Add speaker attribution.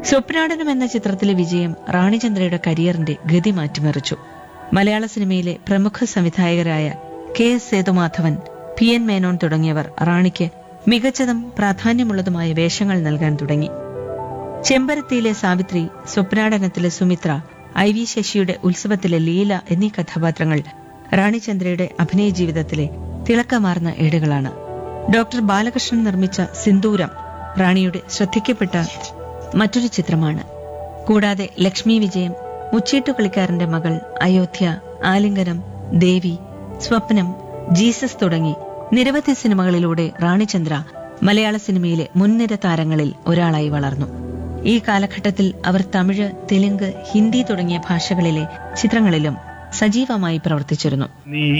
Speaker 1: സ്വപ്നാടനം എന്ന ചിത്രത്തിലെ വിജയം റാണിചന്ദ്രയുടെ കരിയറിന്റെ ഗതി മാറ്റിമറിച്ചു മലയാള സിനിമയിലെ പ്രമുഖ സംവിധായകരായ K S Sethumadhavan P N Menon തുടങ്ങിയവർ റാണിക്ക് മികച്ചതും പ്രാധാന്യമുള്ളതുമായ വേഷങ്ങൾ നൽകാൻ തുടങ്ങി ചെമ്പരത്തിയിലെ സാവിത്രി സ്വപ്നാടനത്തിലെ സുമിത്ര ഐ വി ശശിയുടെ ഉത്സവത്തിലെ ലീല എന്നീ കഥാപാത്രങ്ങൾ റാണിചന്ദ്രയുടെ അഭിനയ ജീവിതത്തിലെ തിളക്കമാർന്ന ഏടുകളാണ് ഡോക്ടർ ബാലകൃഷ്ണൻ നിർമ്മിച്ച സിന്ദൂരം റാണിയുടെ ശ്രദ്ധിക്കപ്പെട്ട മറ്റൊരു ചിത്രമാണ് കൂടാതെ ലക്ഷ്മി വിജയം മുച്ചീട്ടുകളിക്കാരന്റെ മകൾ അയോധ്യ ആലിംഗനം ദേവി സ്വപ്നം ജീസസ് തുടങ്ങി നിരവധി സിനിമകളിലൂടെ റാണിചന്ദ്ര മലയാള സിനിമയിലെ മുൻനിര താരങ്ങളിൽ ഒരാളായി വളർന്നു ഈ കാലഘട്ടത്തിൽ അവർ തമിഴ് തെലുങ്ക് ഹിന്ദി തുടങ്ങിയ ഭാഷകളിലെ ചിത്രങ്ങളിലും സജീവമായി പ്രവർത്തിച്ചിരുന്നു
Speaker 2: നീ